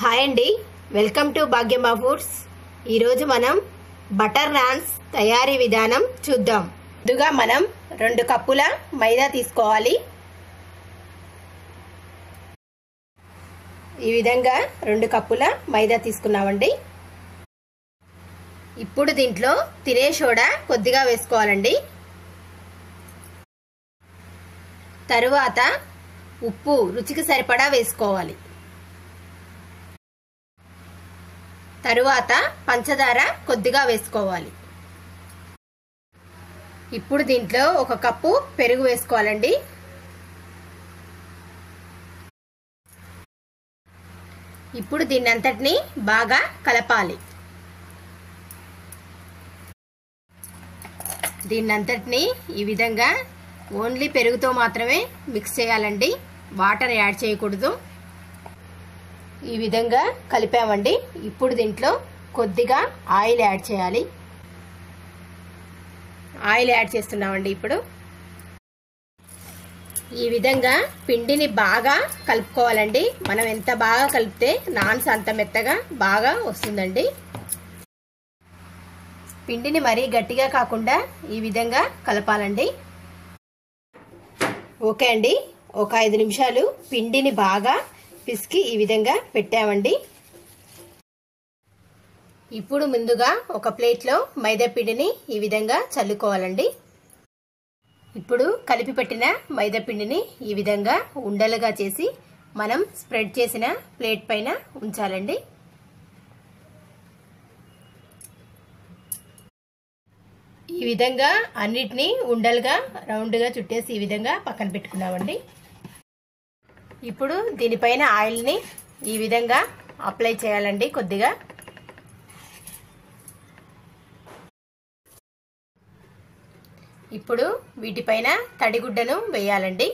hi అండి welcome to భాగ్యమ్మ foods ఈరోజు మనం బటర్ నాన్స్ తయారీ విధానం చూద్దాం ముందుగా మనం రెండు కప్పుల మైదా తీసుకోవాలి ఈ విధంగా రెండు కప్పుల మైదా తీసుకున్నామండి ఇప్పుడు దీంట్లో తినే సోడా కొద్దిగా వేసుకోవాలండి తరువాత ఉప్పు రుచికి సరిపడా వేసుకోవాలి తరువాత పంచదార కొద్దిగా వేసుకోవాలి ఇప్పుడు దీంట్లో ఒక కప్పు పెరుగు వేసుకోవాలండి ఇప్పుడు దీన్ని అంతటిని బాగా కలపాలి దీన్నంతటిని ఈ విధంగా ఓన్లీ పెరుగుతో మాత్రమే మిక్స్ చేయాలండి వాటర్ యాడ్ చేయకూడదు ఈ విధంగా కలిపామండి ఇప్పుడు దీంట్లో కొద్దిగా ఆయిల్ యాడ్ చేయాలి ఆయిల్ యాడ్ చేస్తున్నామండి ఇప్పుడు ఈ విధంగా పిండిని బాగా కలుపుకోవాలండి మనం ఎంత బాగా కలిపితే నాన్స్ అంత మెత్తగా బాగా వస్తుందండి పిండిని మరీ గట్టిగా కాకుండా ఈ విధంగా కలపాలండి ఓకే అండి ఒక ఐదు నిమిషాలు పిండిని బాగా పిసికి ఈ విధంగా పెట్టామండి ఇప్పుడు ముందుగా ఒక ప్లేట్లో మైదా పిండిని ఈ విధంగా చల్లుకోవాలండి ఇప్పుడు కలిపి పెట్టిన మైదా పిండిని ఈ విధంగా ఉండలుగా చేసి మనం స్ప్రెడ్ చేసిన ప్లేట్ పైన ఉంచాలండి ఈ విధంగా అన్నిటినీ ఉండలుగా రౌండ్గా చుట్టేసి ఈ విధంగా పక్కన పెట్టుకున్నామండి ఇప్పుడు దీనిపైన ఆయిల్ని ఈ విధంగా అప్లై చేయాలండి కొద్దిగా ఇప్పుడు వీటిపైన తడిగుడ్డను వేయాలండి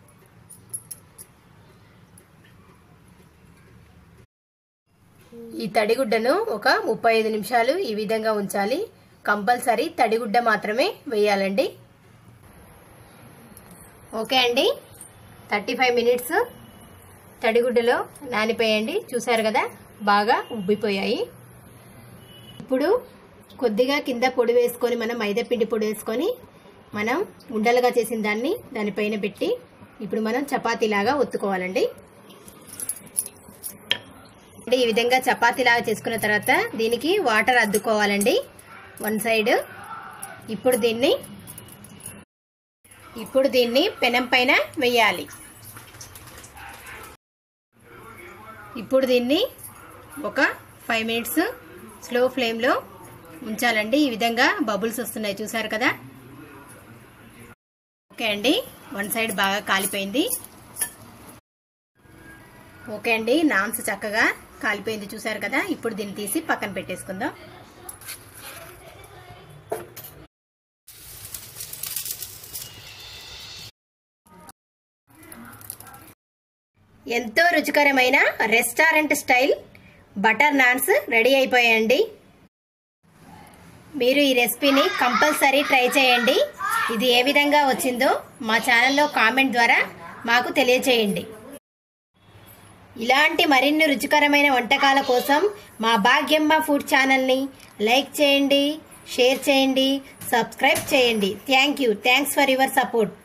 ఈ తడిగుడ్డను ఒక ముప్పై ఐదు నిమిషాలు ఈ విధంగా ఉంచాలి కంపల్సరీ తడిగుడ్డ మాత్రమే వేయాలండి ఓకే అండి థర్టీ ఫైవ్ మినిట్స్ తడిగుడ్డలో నానిపోయండి చూసారు కదా బాగా ఉబ్బిపోయాయి ఇప్పుడు కొద్దిగా కింద పొడి వేసుకొని మనం మైదా పిండి పొడి వేసుకొని మనం ఉండలుగా చేసిన దాన్ని దానిపైన పెట్టి ఇప్పుడు మనం చపాతీలాగా ఒత్తుకోవాలండి ఈ విధంగా చపాతీలాగా చేసుకున్న తర్వాత దీనికి వాటర్ అద్దుకోవాలండి వన్ సైడ్ ఇప్పుడు దీన్ని ఇప్పుడు దీన్ని పెనం పైన వేయాలి ఇప్పుడు దీన్ని ఒక ఫైవ్ మినిట్స్ స్లో ఫ్లేమ్లో ఉంచాలండి ఈ విధంగా బబుల్స్ వస్తున్నాయి చూసారు కదా ఓకే అండి వన్ సైడ్ బాగా కాలిపోయింది ఓకే అండి నాన్స్ చక్కగా కాలిపోయింది చూసారు కదా ఇప్పుడు దీన్ని తీసి పక్కన పెట్టేసుకుందాం ఎంతో రుచికరమైన restaurant style butter naans ready అయిపోయాయండి మీరు ఈ రెసిపీని కంపల్సరీ ట్రై చేయండి ఇది ఏ విధంగా వచ్చిందో మా ఛానల్లో కామెంట్ ద్వారా మాకు తెలియచేయండి ఇలాంటి మరిన్ని రుచికరమైన వంటకాల కోసం మా భాగ్యమ్మ ఫుడ్ ఛానల్ని లైక్ చేయండి షేర్ చేయండి సబ్స్క్రైబ్ చేయండి thank you thanks for your support